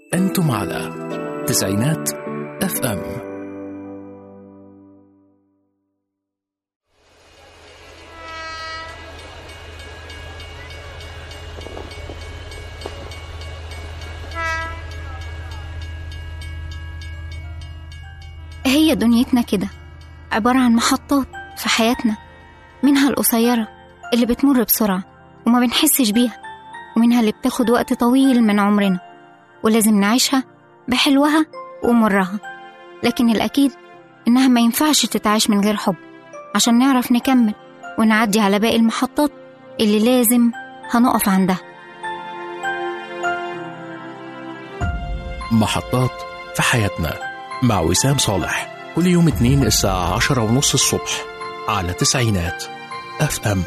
أنتم على تسعينات اف ام هي دنيتنا كده عبارة عن محطات في حياتنا منها القصيرة اللي بتمر بسرعة وما بنحسش بيها ومنها اللي بتاخد وقت طويل من عمرنا ولازم نعيشها بحلوها ومرها لكن الأكيد إنها ما ينفعش تتعاش من غير حب عشان نعرف نكمل ونعدي على باقي المحطات اللي لازم هنقف عندها محطات في حياتنا مع وسام صالح كل يوم اثنين الساعة عشرة ونص الصبح على تسعينات اف ام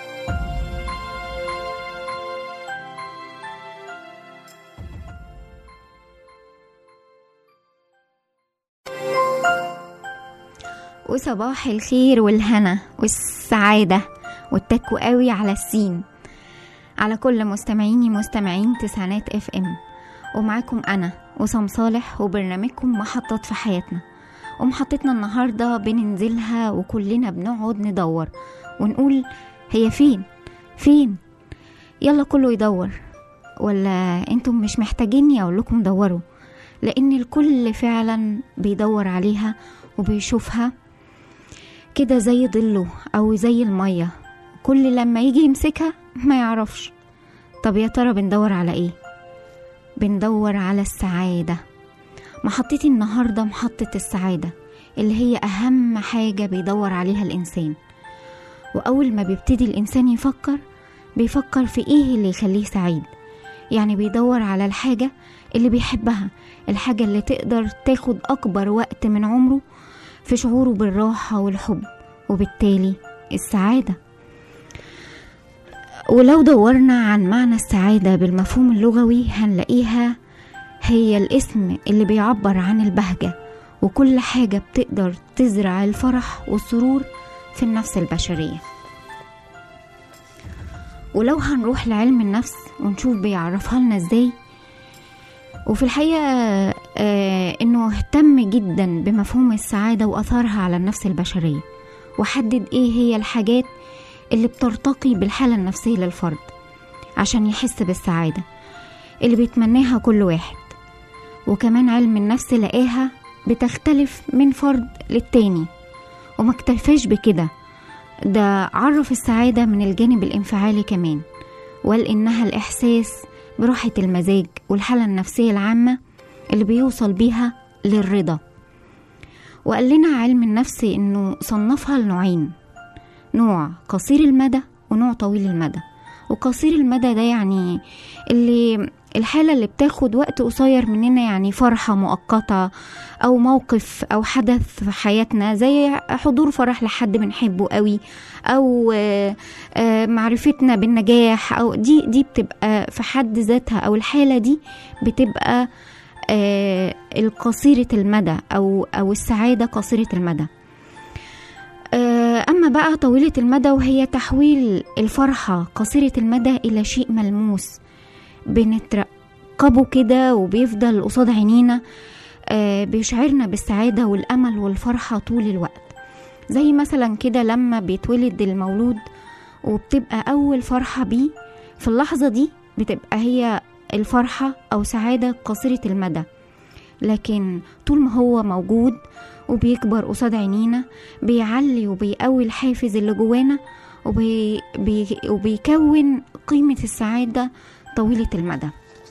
وصباح الخير والهنا والسعادة والتكو قوي على السين على كل مستمعيني مستمعين تسعينات اف ام ومعاكم أنا وسام صالح وبرنامجكم محطات في حياتنا ومحطتنا النهاردة بننزلها وكلنا بنقعد ندور ونقول هي فين فين يلا كله يدور ولا انتم مش محتاجيني اقول لكم دوروا لان الكل فعلا بيدور عليها وبيشوفها كده زي ظله او زي الميه كل لما يجي يمسكها ما يعرفش طب يا ترى بندور على ايه بندور على السعاده محطتي النهارده محطه السعاده اللي هي اهم حاجه بيدور عليها الانسان واول ما بيبتدي الانسان يفكر بيفكر في ايه اللي يخليه سعيد يعني بيدور على الحاجه اللي بيحبها الحاجه اللي تقدر تاخد اكبر وقت من عمره في شعوره بالراحه والحب وبالتالي السعاده ولو دورنا عن معنى السعاده بالمفهوم اللغوي هنلاقيها هي الاسم اللي بيعبر عن البهجه وكل حاجه بتقدر تزرع الفرح والسرور في النفس البشريه ولو هنروح لعلم النفس ونشوف بيعرفها لنا ازاي وفي الحقيقة آه انه اهتم جدا بمفهوم السعادة واثارها على النفس البشرية وحدد ايه هي الحاجات اللي بترتقي بالحالة النفسية للفرد عشان يحس بالسعادة اللي بيتمناها كل واحد وكمان علم النفس لقاها بتختلف من فرد للتاني وما اكتفاش بكده ده عرف السعادة من الجانب الانفعالي كمان وقال إنها الإحساس براحة المزاج والحالة النفسية العامة اللي بيوصل بيها للرضا وقال لنا علم النفس إنه صنفها لنوعين نوع قصير المدى ونوع طويل المدى وقصير المدى ده يعني اللي الحالة اللي بتاخد وقت قصير مننا يعني فرحة مؤقتة أو موقف أو حدث في حياتنا زي حضور فرح لحد بنحبه قوي أو معرفتنا بالنجاح أو دي دي بتبقى في حد ذاتها أو الحالة دي بتبقى القصيرة المدى أو أو السعادة قصيرة المدى أما بقى طويلة المدى وهي تحويل الفرحة قصيرة المدى إلى شيء ملموس بنترقبه كده وبيفضل قصاد عينينا آه بيشعرنا بالسعادة والأمل والفرحة طول الوقت زي مثلا كده لما بيتولد المولود وبتبقى أول فرحة بيه في اللحظة دي بتبقى هي الفرحة أو سعادة قصيرة المدى لكن طول ما هو موجود وبيكبر قصاد عينينا بيعلي وبيقوي الحافز اللي جوانا وبي بي وبيكون قيمة السعادة طويلة المدى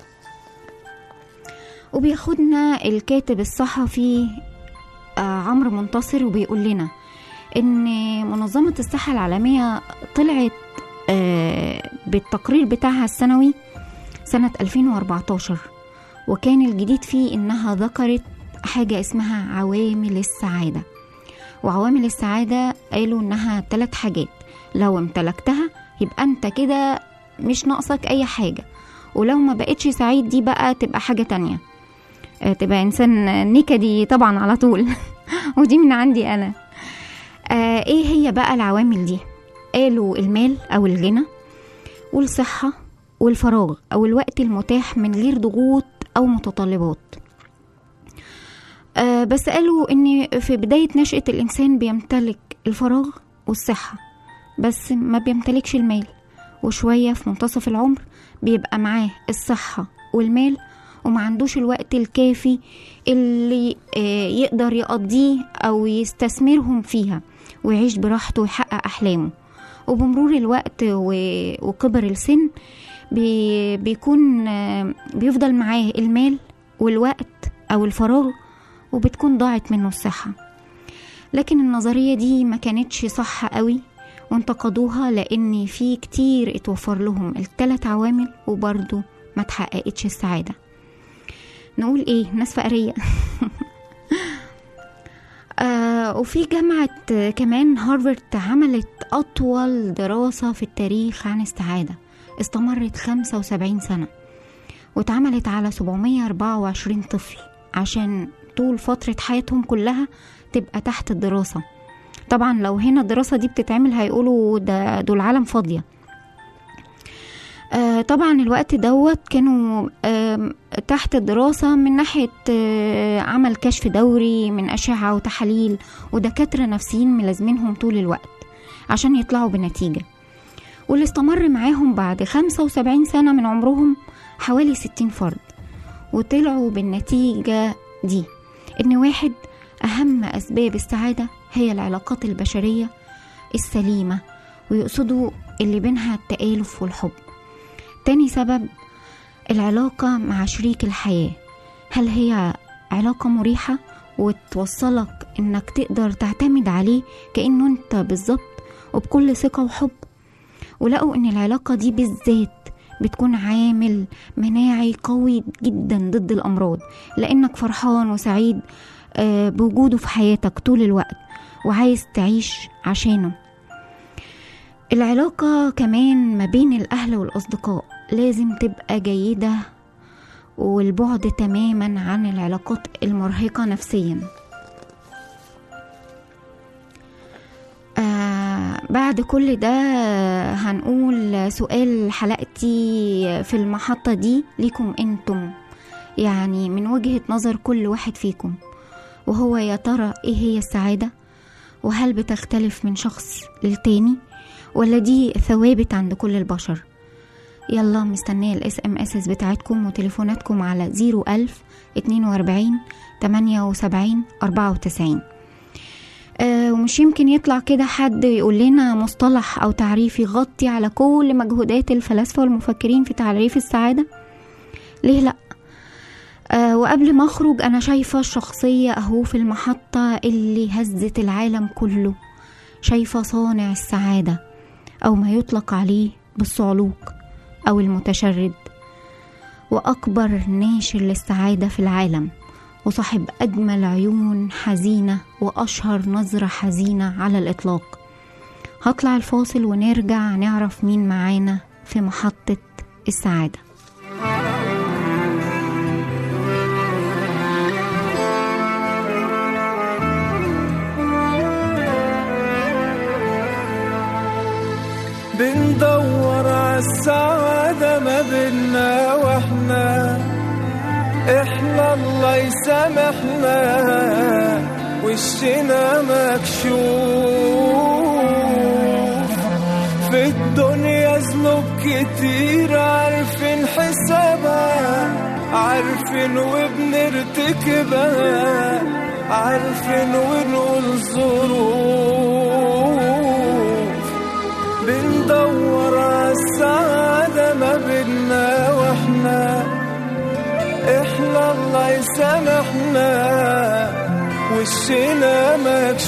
وبياخدنا الكاتب الصحفي عمرو منتصر وبيقول لنا ان منظمة الصحة العالمية طلعت بالتقرير بتاعها السنوي سنة 2014 وكان الجديد فيه انها ذكرت حاجة اسمها عوامل السعادة وعوامل السعادة قالوا انها ثلاث حاجات لو امتلكتها يبقى انت كده مش ناقصك اي حاجة ولو ما بقتش سعيد دي بقى تبقى حاجة تانية تبقى انسان نكدي طبعا على طول ودي من عندي انا آه ايه هي بقى العوامل دي قالوا المال او الغنى والصحة والفراغ او الوقت المتاح من غير ضغوط أو متطلبات آه بس قالوا ان في بداية نشأة الإنسان بيمتلك الفراغ والصحة بس ما بيمتلكش المال وشوية في منتصف العمر بيبقى معاه الصحة والمال وما عندوش الوقت الكافي اللي آه يقدر يقضيه أو يستثمرهم فيها ويعيش براحته ويحقق أحلامه وبمرور الوقت و- وكبر السن بي بيكون آه، بيفضل معاه المال والوقت أو الفراغ وبتكون ضاعت منه الصحة لكن النظرية دي ما كانتش صح قوي وانتقدوها لأن في كتير اتوفر لهم التلات عوامل وبرضه ما تحققتش السعادة نقول ايه ناس فقرية آه وفي جامعة آه، كمان هارفارد عملت أطول دراسة في التاريخ عن السعادة استمرت 75 سنة واتعملت على 724 طفل عشان طول فترة حياتهم كلها تبقى تحت الدراسة طبعا لو هنا الدراسة دي بتتعمل هيقولوا ده دول عالم فاضية آه طبعا الوقت دوت كانوا آم، تحت الدراسة من ناحية آه، عمل كشف دوري من أشعة وتحاليل ودكاترة نفسيين ملازمينهم طول الوقت عشان يطلعوا بنتيجة واللي استمر معاهم بعد 75 سنة من عمرهم حوالي 60 فرد وطلعوا بالنتيجة دي إن واحد أهم أسباب السعادة هي العلاقات البشرية السليمة ويقصدوا اللي بينها التآلف والحب تاني سبب العلاقة مع شريك الحياة هل هي علاقة مريحة وتوصلك انك تقدر تعتمد عليه كأنه انت بالظبط وبكل ثقة وحب ولقوا ان العلاقة دي بالذات بتكون عامل مناعي قوي جدا ضد الأمراض لأنك فرحان وسعيد آه، بوجوده في حياتك طول الوقت وعايز تعيش عشانه العلاقة كمان ما بين الأهل والأصدقاء لازم تبقى جيدة والبعد تماما عن العلاقات المرهقة نفسيا آه بعد كل ده هنقول سؤال حلقتي في المحطة دي ليكم انتم يعني من وجهة نظر كل واحد فيكم وهو يا ترى ايه هي السعادة وهل بتختلف من شخص للتاني ولا دي ثوابت عند كل البشر يلا مستنية الاس ام اس بتاعتكم وتليفوناتكم على 01000 42 78 94 آه ومش يمكن يطلع كده حد يقول لنا مصطلح او تعريف يغطي على كل مجهودات الفلاسفة والمفكرين في تعريف السعادة ليه لا آه وقبل ما اخرج انا شايفة الشخصية اهو في المحطة اللي هزت العالم كله شايفة صانع السعادة او ما يطلق عليه بالصعلوك او المتشرد واكبر ناشر للسعادة في العالم وصاحب اجمل عيون حزينة واشهر نظرة حزينة على الاطلاق هطلع الفاصل ونرجع نعرف مين معانا في محطة السعادة بندور عالسعادة ما بينا واحنا احنا الله يسامحنا وشنا مكشوف في الدنيا ذنوب كتير عارفين حسابها عارفين وبنرتكبها عارفين ونقول ظروف بندور عالسعادة ما بينا واحنا احنا الله يسامحنا وشنا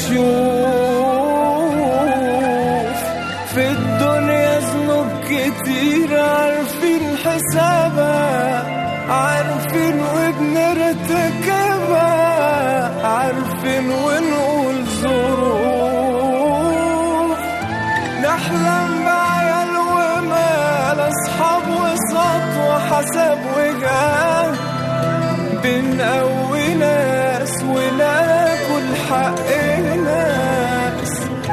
مكشوف في الدنيا ذنوب كتير عارفين حسابها عارفين وبنرتكبها عارفين ونقول ظروف نحلم بعيال ومال اصحاب وسط وحسب وجاه بنقوي ناس وناكل حق ناس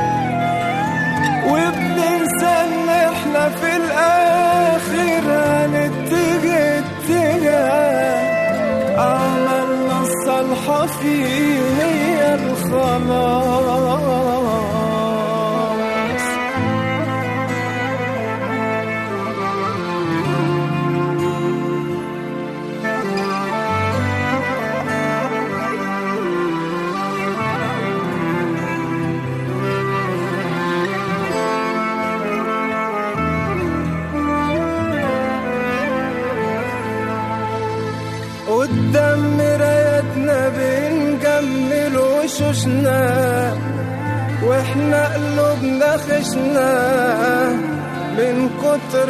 وبننسى ان احنا في الاخر هنتجه اتجاه أعمالنا الصالحة فيه هي الخلاص قدام مرايتنا بنجمل وشوشنا واحنا قلوبنا خشنا من كتر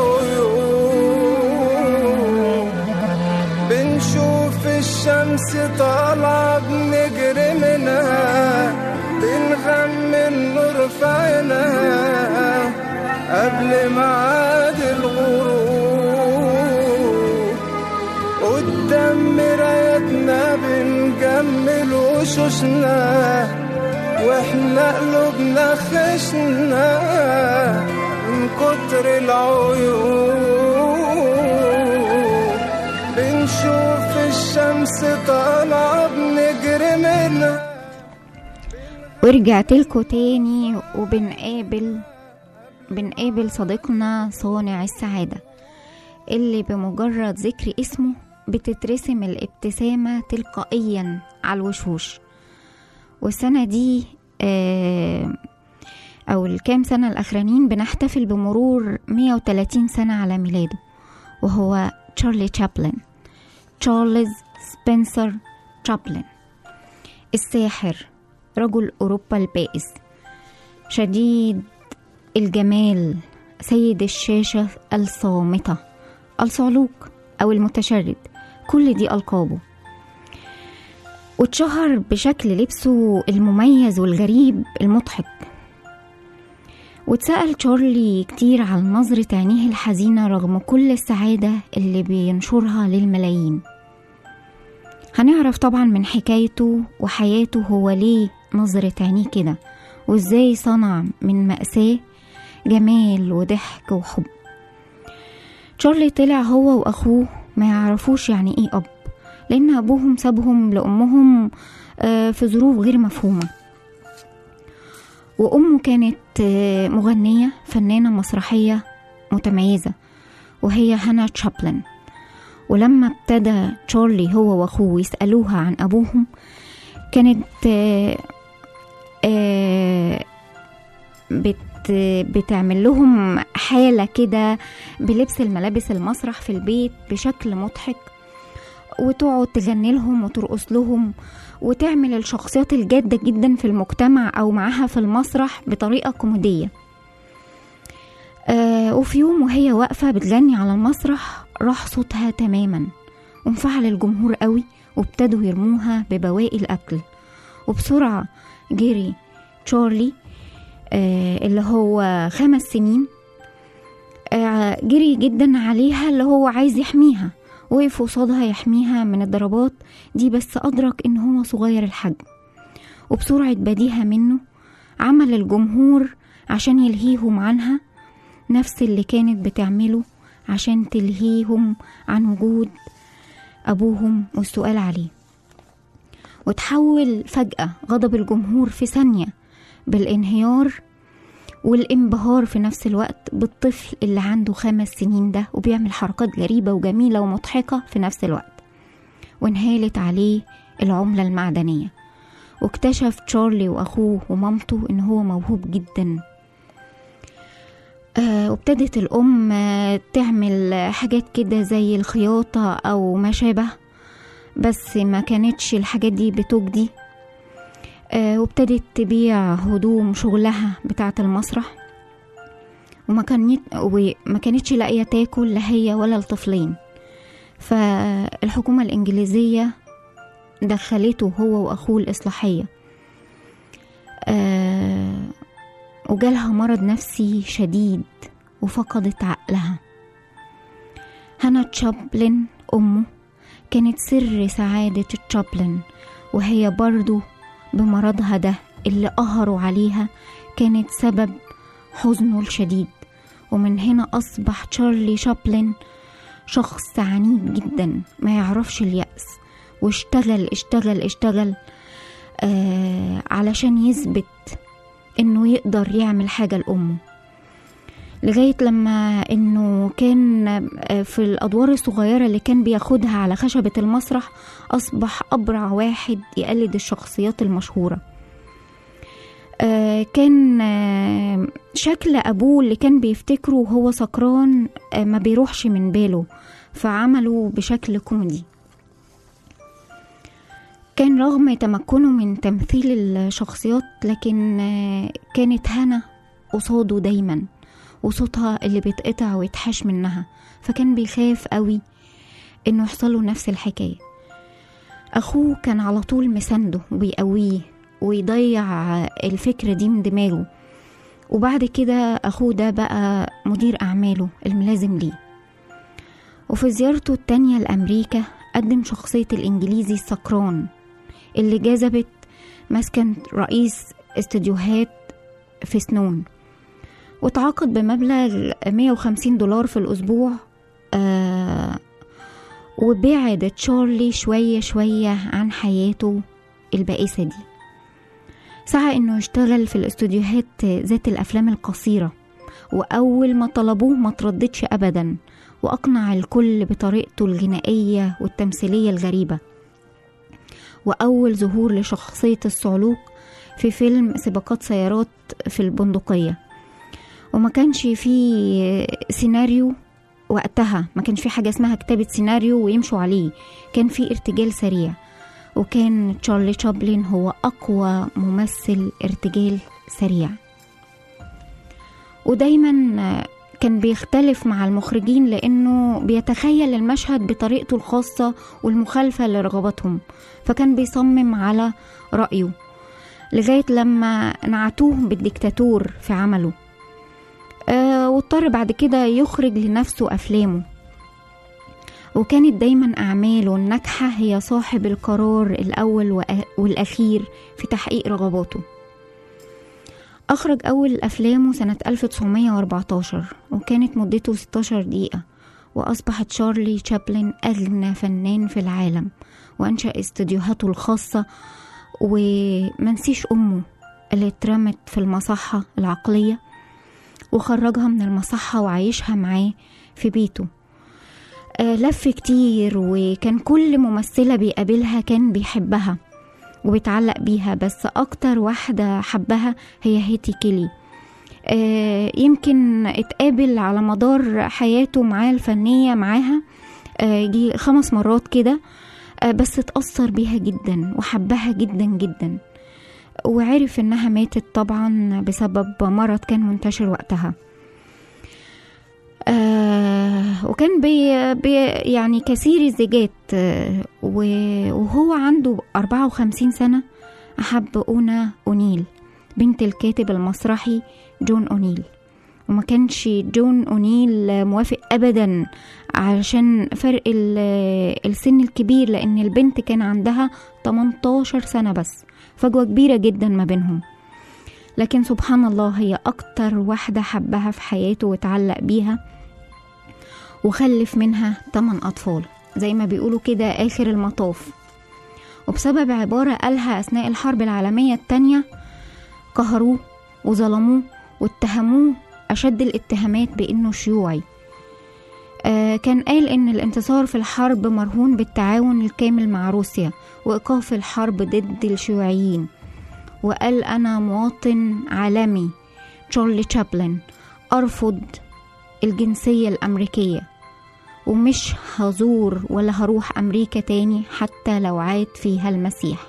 العيوب بنشوف الشمس طالعة بنجري منها بنغم النور في عينها قبل ميعاد الغروب قدام مرايتنا بنجمل وشوشنا واحنا قلوبنا خشنا من كتر العيوب بنشوف الشمس طالعة بنجري منها ورجعت لكم تاني وبنقابل بنقابل صديقنا صانع السعادة اللي بمجرد ذكر اسمه بتترسم الابتسامة تلقائيا على الوشوش والسنة دي آه، أو الكام سنة الأخرانيين بنحتفل بمرور 130 سنة على ميلاده وهو تشارلي تشابلن تشارلز سبنسر تشابلن الساحر رجل أوروبا البائس شديد الجمال سيد الشاشة الصامتة الصعلوك أو المتشرد كل دي ألقابه واتشهر بشكل لبسه المميز والغريب المضحك واتسأل تشارلي كتير عن نظرة عينيه الحزينة رغم كل السعادة اللي بينشرها للملايين هنعرف طبعا من حكايته وحياته هو ليه نظرة عينيه كده وازاي صنع من مأساة جمال وضحك وحب تشارلي طلع هو وأخوه ما يعرفوش يعني ايه أب لأن أبوهم سابهم لأمهم آه، في ظروف غير مفهومة وأمه كانت آه، مغنية فنانة مسرحية متميزة وهي هانا تشابلن ولما ابتدى تشارلي هو واخوه يسألوها عن أبوهم كانت آه، آه، بت بتعمل لهم حالة كده بلبس الملابس المسرح في البيت بشكل مضحك وتقعد تغني لهم وترقص لهم وتعمل الشخصيات الجادة جدا في المجتمع أو معاها في المسرح بطريقة كوميدية آه وفي يوم وهي واقفة بتغني على المسرح راح صوتها تماما وانفعل الجمهور قوي وابتدوا يرموها ببواقي الأكل وبسرعة جري تشارلي آه اللي هو خمس سنين آه جري جدا عليها اللي هو عايز يحميها وقف قصادها يحميها من الضربات دي بس أدرك إن هو صغير الحجم وبسرعة بديهة منه عمل الجمهور عشان يلهيهم عنها نفس اللي كانت بتعمله عشان تلهيهم عن وجود أبوهم والسؤال عليه وتحول فجأة غضب الجمهور في ثانية بالانهيار والانبهار في نفس الوقت بالطفل اللي عنده خمس سنين ده وبيعمل حركات غريبة وجميلة ومضحكة في نفس الوقت وانهالت عليه العملة المعدنية واكتشف تشارلي وأخوه ومامته إن هو موهوب جدا آه وابتدت الأم آه تعمل حاجات كده زي الخياطة أو ما شابه بس ما كانتش الحاجات دي بتجدي آه وابتدت تبيع هدوم شغلها بتاعة المسرح وما كانت وما كانتش لاقية تاكل لا هي ولا الطفلين فالحكومة الإنجليزية دخلته هو وأخوه الإصلاحية آه وجالها مرض نفسي شديد وفقدت عقلها هانا تشابلن أمه كانت سر سعادة تشابلن وهي برضو بمرضها ده اللي قهروا عليها كانت سبب حزنه الشديد ومن هنا أصبح تشارلي شابلن شخص عنيد جدا ما يعرفش اليأس واشتغل اشتغل اشتغل آه علشان يثبت انه يقدر يعمل حاجة لأمه لغاية لما انه كان آه، في الأدوار الصغيرة اللي كان بياخدها على خشبة المسرح أصبح أبرع واحد يقلد الشخصيات المشهورة آه، كان آه، شكل أبوه اللي كان بيفتكره وهو سكران آه، ما بيروحش من باله فعمله بشكل كوميدي كان رغم تمكنه من تمثيل الشخصيات لكن آه، كانت هنا قصاده دايما وصوتها اللي بيتقطع ويتحاش منها فكان بيخاف قوي انه يحصله نفس الحكاية اخوه كان على طول مسانده وبيقويه ويضيع الفكرة دي من دماغه وبعد كده اخوه ده بقى مدير اعماله الملازم ليه وفي زيارته التانية لأمريكا قدم شخصية الإنجليزي السكران اللي جذبت مسكن رئيس استديوهات في سنون وتعاقد بمبلغ 150 دولار في الأسبوع آه وبعد تشارلي شوية شوية عن حياته البائسة دي سعى إنه يشتغل في الاستوديوهات ذات الأفلام القصيرة وأول ما طلبوه ما ترددش أبدا وأقنع الكل بطريقته الغنائية والتمثيلية الغريبة وأول ظهور لشخصية الصعلوك في فيلم سباقات سيارات في البندقية وما كانش فيه سيناريو وقتها ما كانش في حاجة اسمها كتابة سيناريو ويمشوا عليه كان في ارتجال سريع وكان تشارلي تشابلين هو أقوى ممثل ارتجال سريع ودايما كان بيختلف مع المخرجين لأنه بيتخيل المشهد بطريقته الخاصة والمخالفة لرغباتهم فكان بيصمم على رأيه لغاية لما نعتوه بالديكتاتور في عمله آه واضطر بعد كده يخرج لنفسه أفلامه وكانت دايما أعماله الناجحة هي صاحب القرار الأول وأ- والأخير في تحقيق رغباته أخرج أول أفلامه سنة 1914 وكانت مدته 16 دقيقة وأصبح تشارلي تشابلن أغنى فنان في العالم وأنشأ استديوهاته الخاصة ومنسيش أمه اللي اترمت في المصحة العقلية وخرجها من المصحة وعايشها معاه في بيته آه، لف كتير وكان كل ممثلة بيقابلها كان بيحبها وبيتعلق بيها بس أكتر واحدة حبها هي هيتي كيلي آه، يمكن اتقابل على مدار حياته معاه الفنية معاها آه، يجي خمس مرات كده آه، بس اتأثر بيها جدا وحبها جدا جدا وعرف انها ماتت طبعا بسبب مرض كان منتشر وقتها آه وكان بي بي يعني كثير الزيجات آه و- وهو عنده 54 سنة أحب أونا أونيل بنت الكاتب المسرحي جون أونيل وما كانش جون أونيل موافق أبدا علشان فرق ال- السن الكبير لأن البنت كان عندها 18 سنة بس فجوة كبيرة جدا ما بينهم لكن سبحان الله هي أكتر واحدة حبها في حياته وتعلق بيها وخلف منها 8 أطفال زي ما بيقولوا كده آخر المطاف وبسبب عبارة قالها أثناء الحرب العالمية التانية قهروه وظلموه واتهموه أشد الاتهامات بأنه شيوعي آه كان قال إن الانتصار في الحرب مرهون بالتعاون الكامل مع روسيا وإيقاف الحرب ضد الشيوعيين وقال أنا مواطن عالمي تشارلي تشابلن أرفض الجنسية الأمريكية ومش هزور ولا هروح أمريكا تاني حتى لو عاد فيها المسيح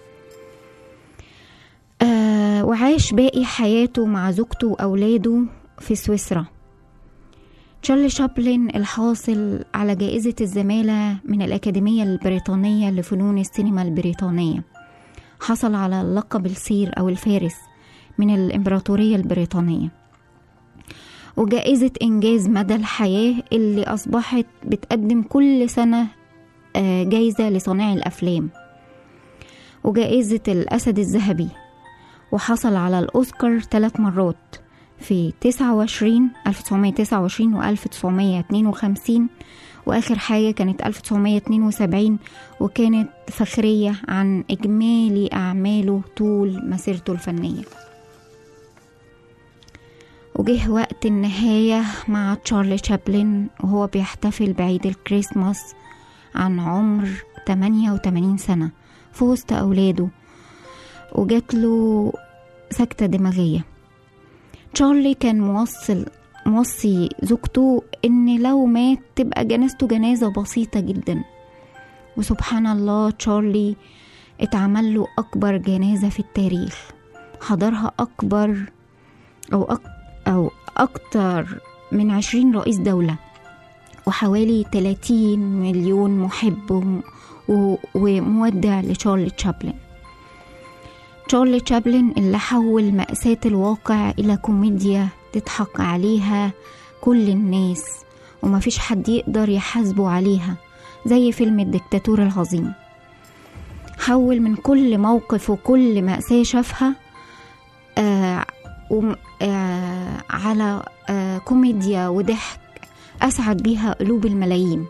آه وعاش باقي حياته مع زوجته وأولاده في سويسرا تشارلي شابلن الحاصل على جائزة الزمالة من الأكاديمية البريطانية لفنون السينما البريطانية حصل على لقب السير أو الفارس من الإمبراطورية البريطانية وجائزة إنجاز مدى الحياة اللي أصبحت بتقدم كل سنة آه، جايزة لصانعي الأفلام وجائزة الأسد الذهبي وحصل على الأوسكار ثلاث مرات في 29 1929 و 1952 وآخر حاجة كانت 1972 وكانت فخرية عن إجمالي أعماله طول مسيرته الفنية وجه وقت النهاية مع تشارلي تشابلن وهو بيحتفل بعيد الكريسماس عن عمر 88 سنة في وسط أولاده وجات له سكتة دماغية تشارلي كان موصل موصي زوجته ان لو مات تبقى جنازته جنازة بسيطة جدا وسبحان الله تشارلي اتعمل له أكبر جنازة في التاريخ حضرها أكبر أو أك أو أكتر من عشرين رئيس دولة وحوالي 30 مليون محب وم- و- ومودع لتشارلي تشابلن تشارلي تشابلن اللي حول مأساة الواقع إلى كوميديا تضحك عليها كل الناس ومفيش حد يقدر يحاسبه عليها زي فيلم الدكتاتور العظيم حول من كل موقف وكل مأساة شافها آه وم- آه على آه كوميديا وضحك أسعد بيها قلوب الملايين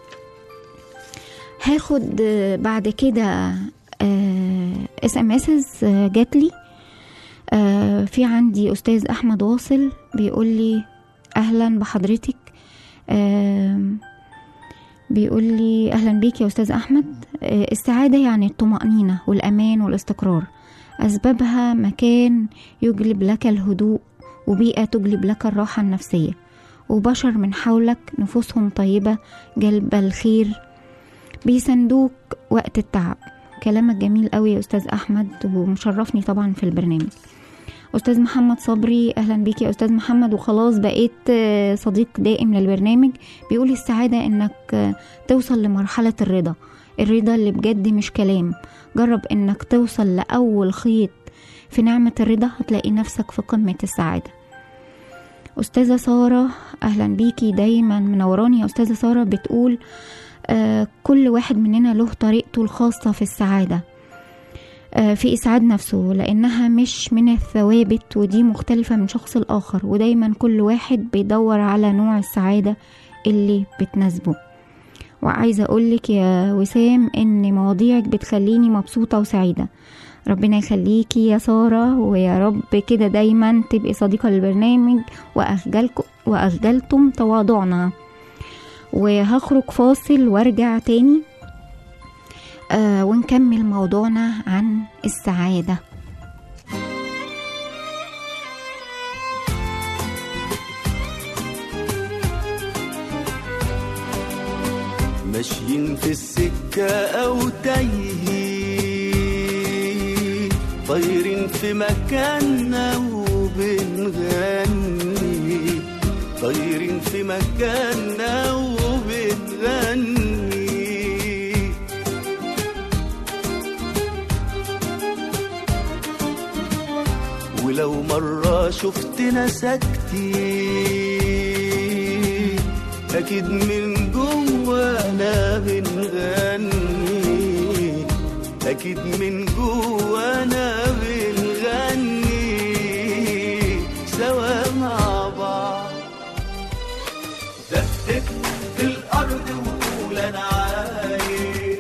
هاخد آه، بعد كده اس ام اس جاتلي آه، في عندي استاذ احمد واصل بيقول لي اهلا بحضرتك آم، بيقول لي اهلا بيك يا استاذ احمد آه، السعاده يعني الطمانينه والامان والاستقرار اسبابها مكان يجلب لك الهدوء وبيئه تجلب لك الراحه النفسيه وبشر من حولك نفوسهم طيبه جلب الخير بيساندوك وقت التعب كلامك جميل قوي يا استاذ احمد ومشرفني طبعا في البرنامج استاذ محمد صبري اهلا بيك يا استاذ محمد وخلاص بقيت آه، صديق دائم للبرنامج بيقول السعاده انك آه، توصل لمرحله الرضا الرضا اللي بجد مش كلام جرب انك توصل لاول خيط في نعمه الرضا هتلاقي نفسك في قمه السعاده استاذه ساره اهلا بيكي دايما منوراني يا استاذه ساره بتقول آه، كل واحد مننا له طريقته الخاصة في السعادة آه، في إسعاد نفسه لأنها مش من الثوابت ودي مختلفة من شخص لآخر ودايما كل واحد بيدور على نوع السعادة اللي بتناسبه وعايزة أقولك يا وسام إن مواضيعك بتخليني مبسوطة وسعيدة ربنا يخليكي يا سارة ويا رب كده دايما تبقي صديقة للبرنامج وأخجلكم وأخجلتم تواضعنا وهخرج فاصل وارجع تاني آه ونكمل موضوعنا عن السعادة ماشيين في السكة أو تايهين طايرين في مكاننا وبنغني طايرين في مكاننا وبنغني ولو مرة شفتنا ساكتين أكيد من جوانا بنغني أكيد من جوانا بنغني سوا مع بعض دقت في الأرض وقول أنا عايش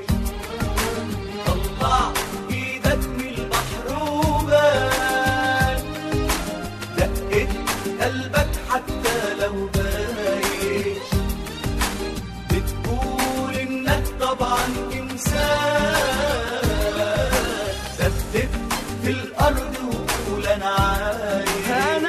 طلع إيدك من البحر وبان دقت قلبك حتى لو بايش بتقول انك طبعا انسان ثبت في الارض وقول انا عايش انا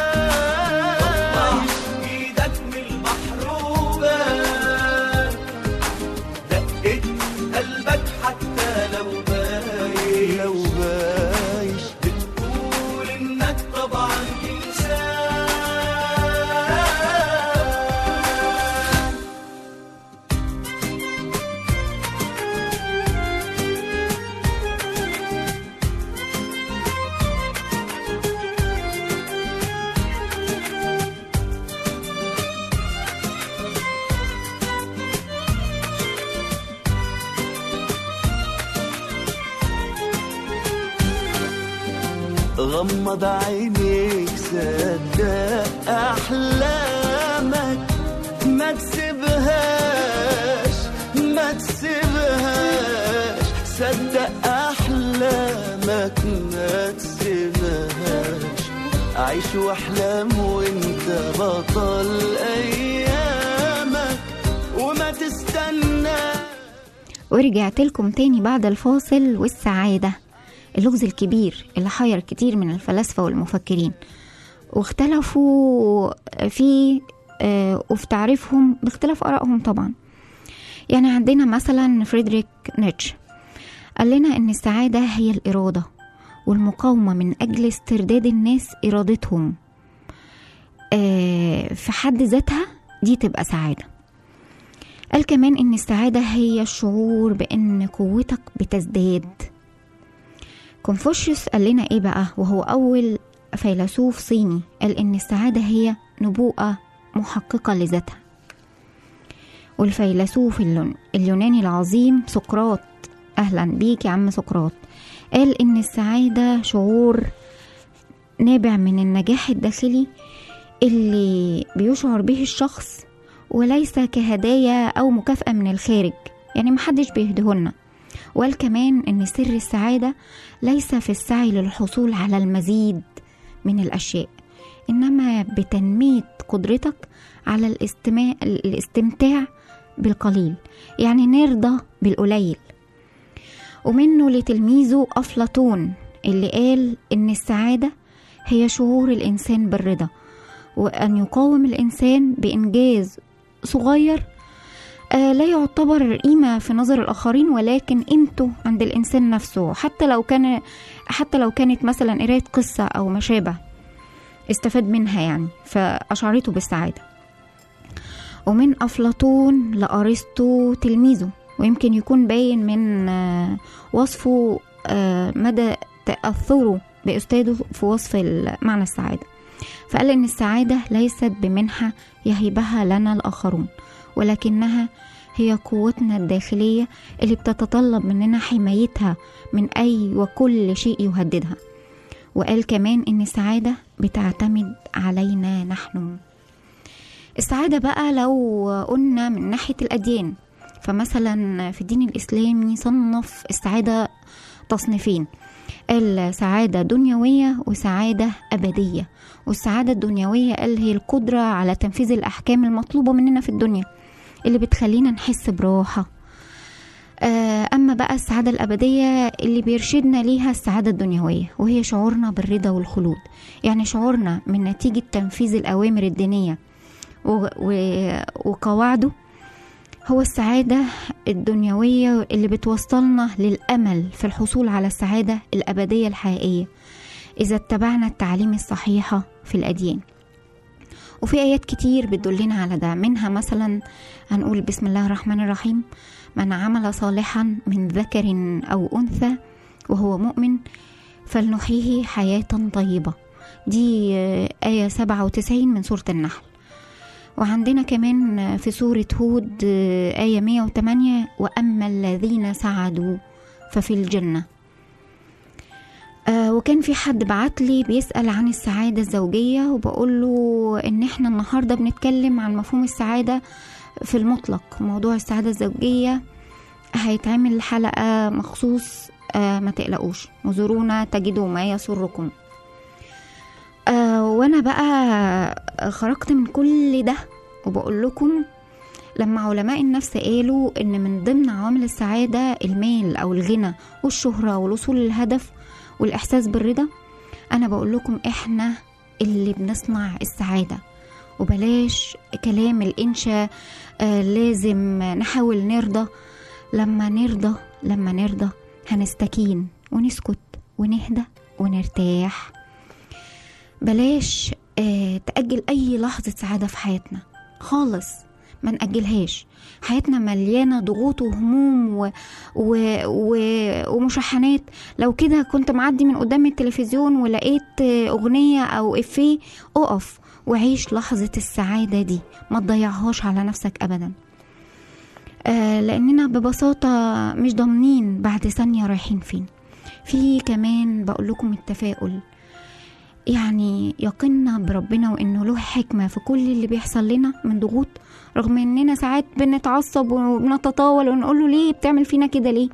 عايش ايدك من البحر وبان دقت قلبك حتى لو بايش لو بايش بتقول انك طبعا انسان غمض عينيك صدق احلامك ما تسيبهاش صدق احلامك ما تسيبهاش عيش واحلام وانت بطل ايامك وما تستنى ورجعت لكم تاني بعد الفاصل والسعادة اللغز الكبير اللي حير كتير من الفلاسفة والمفكرين واختلفوا فيه آه، وفي تعريفهم باختلاف آرائهم طبعا يعني عندنا مثلا فريدريك نيتشه قال لنا إن السعادة هي الإرادة والمقاومة من أجل استرداد الناس إرادتهم آه، في حد ذاتها دي تبقى سعادة قال كمان إن السعادة هي الشعور بأن قوتك بتزداد كونفوشيوس قال لنا إيه بقى وهو أول فيلسوف صيني قال إن السعادة هي نبوءة محققة لذاتها والفيلسوف اللون- اليوناني العظيم سقراط أهلا بيك يا عم سقراط قال إن السعادة شعور نابع من النجاح الداخلي اللي بيشعر به الشخص وليس كهدايا أو مكافأة من الخارج يعني محدش بيهدهولنا وقال كمان إن سر السعادة ليس في السعي للحصول على المزيد من الأشياء إنما بتنمية قدرتك على الاستماع الاستمتاع بالقليل يعني نرضى بالقليل ومنه لتلميذه أفلاطون اللي قال إن السعادة هي شعور الإنسان بالرضا وأن يقاوم الإنسان بإنجاز صغير آه لا يعتبر قيمة في نظر الآخرين ولكن قيمته عند الإنسان نفسه حتى لو كان حتى لو كانت مثلا قراية قصة أو ما شابه استفاد منها يعني فأشعرته بالسعادة ومن أفلاطون لأرسطو تلميذه ويمكن يكون باين من آه، وصفه آه، مدى تأثره بأستاذه في وصف معنى السعادة فقال إن السعادة ليست بمنحة يهبها لنا الآخرون ولكنها هي قوتنا الداخلية اللي بتتطلب مننا حمايتها من أي وكل شيء يهددها وقال كمان إن السعادة بتعتمد علينا نحن السعادة بقى لو قلنا من ناحية الأديان فمثلا في الدين الإسلامي صنف السعادة تصنيفين قال سعادة دنيوية وسعادة أبدية والسعادة الدنيوية قال هي القدرة على تنفيذ الأحكام المطلوبة مننا في الدنيا اللي بتخلينا نحس براحة آه، أما بقى السعادة الأبدية اللي بيرشدنا ليها السعادة الدنيوية وهي شعورنا بالرضا والخلود يعني شعورنا من نتيجة تنفيذ الأوامر الدينية و- و- وقواعده هو السعادة الدنيوية اللي بتوصلنا للأمل في الحصول على السعادة الأبدية الحقيقية إذا اتبعنا التعاليم الصحيحة في الأديان وفي آيات كتير بتدلنا على ده منها مثلا هنقول بسم الله الرحمن الرحيم من عمل صالحا من ذكر أو أنثى وهو مؤمن فلنحييه حياة طيبة دي آه، آية 97 من سورة النحل وعندنا كمان في سورة هود آه، آية 108 وأما الذين سعدوا ففي الجنة آه وكان في حد بعت لي بيسأل عن السعادة الزوجية وبقول له إن إحنا النهاردة بنتكلم عن مفهوم السعادة في المطلق موضوع السعادة الزوجية هيتعمل حلقة مخصوص آه ما تقلقوش وزورونا تجدوا ما يسركم آه وانا بقى خرجت من كل ده وبقول لكم لما علماء النفس قالوا ان من ضمن عوامل السعادة المال او الغنى والشهرة والوصول للهدف والاحساس بالرضا انا بقول لكم احنا اللي بنصنع السعادة وبلاش كلام الانشا آه لازم نحاول نرضى لما نرضى لما نرضى هنستكين ونسكت ونهدى ونرتاح بلاش آه تأجل أي لحظة سعادة في حياتنا خالص ما نأجلهاش حياتنا مليانة ضغوط وهموم و... و... و... ومشحنات لو كده كنت معدي من قدام التلفزيون ولقيت آه، أغنية أو إفيه أقف وعيش لحظة السعادة دي ما تضيعهاش على نفسك أبدا آه لأننا ببساطة مش ضامنين بعد ثانية رايحين فين في كمان بقول لكم التفاؤل يعني يقيننا بربنا وانه له حكمه في كل اللي بيحصل لنا من ضغوط رغم اننا ساعات بنتعصب وبنتطاول ونقول له ليه بتعمل فينا كده ليه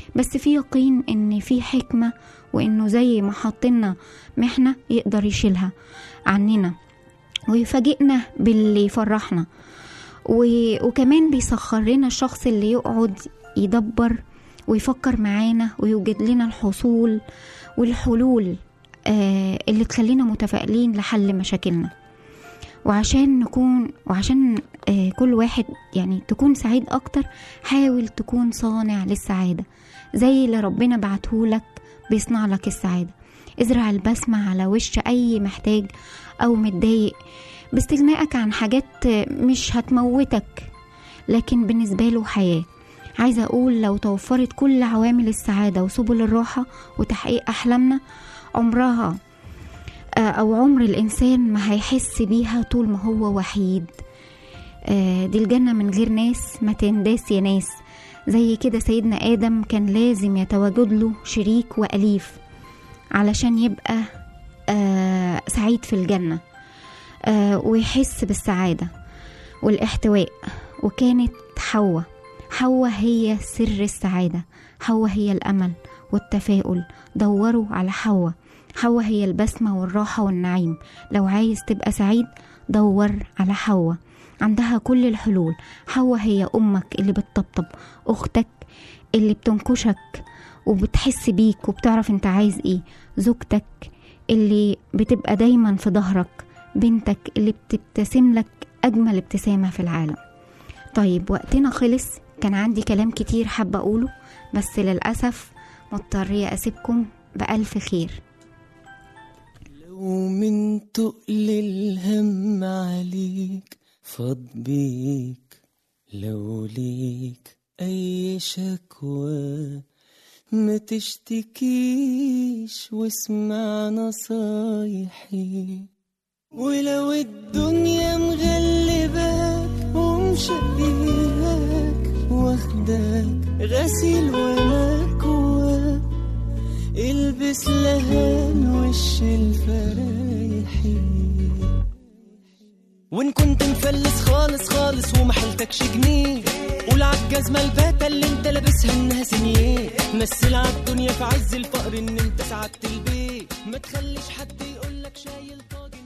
بس في يقين ان في حكمة وانه زي ما حطلنا محنة يقدر يشيلها عننا ويفاجئنا باللي يفرحنا و... وكمان بيسخر لنا الشخص اللي يقعد يدبر ويفكر معانا ويوجد لنا الحصول والحلول آه اللي تخلينا متفائلين لحل مشاكلنا وعشان نكون وعشان آه كل واحد يعني تكون سعيد اكتر حاول تكون صانع للسعادة زي اللي ربنا بعتهولك بيصنع لك السعادة ازرع البسمة على وش اي محتاج او متضايق باستغنائك عن حاجات مش هتموتك لكن بالنسبة له حياة عايزة أقول لو توفرت كل عوامل السعادة وسبل الراحة وتحقيق أحلامنا عمرها آه، أو عمر الإنسان ما هيحس بيها طول ما هو وحيد آه، دي الجنة من غير ناس ما تنداس يا ناس زي كده سيدنا آدم كان لازم يتواجد له شريك وأليف علشان يبقى آه، سعيد في الجنة آه، ويحس بالسعادة والاحتواء وكانت حواء حواء هي سر السعادة حواء هي الأمل والتفاؤل دوروا على حواء حواء هي البسمة والراحة والنعيم لو عايز تبقى سعيد دور على حواء عندها كل الحلول حواء هي أمك اللي بتطبطب أختك اللي بتنكشك وبتحس بيك وبتعرف انت عايز ايه زوجتك اللي بتبقى دايما في ظهرك بنتك اللي بتبتسم لك أجمل ابتسامة في العالم طيب وقتنا خلص كان عندي كلام كتير حابة أقوله بس للأسف مضطرية أسيبكم بألف خير لو من تقل الهم عليك فاض بيك لو ليك أي شكوى ما تشتكيش واسمع نصايحي ولو الدنيا مغلباك ومشقياك واخداك غسيل ومكواك البس لهان وش الفرايحي وان كنت مفلس خالص خالص وما حيلتكش جنيه قول عالجزمة الباتة اللي انت لابسها انها سنيه مثل عالدنيا في عز الفقر ان انت سعدت البيت ما تخليش حد يقولك شايل طاجة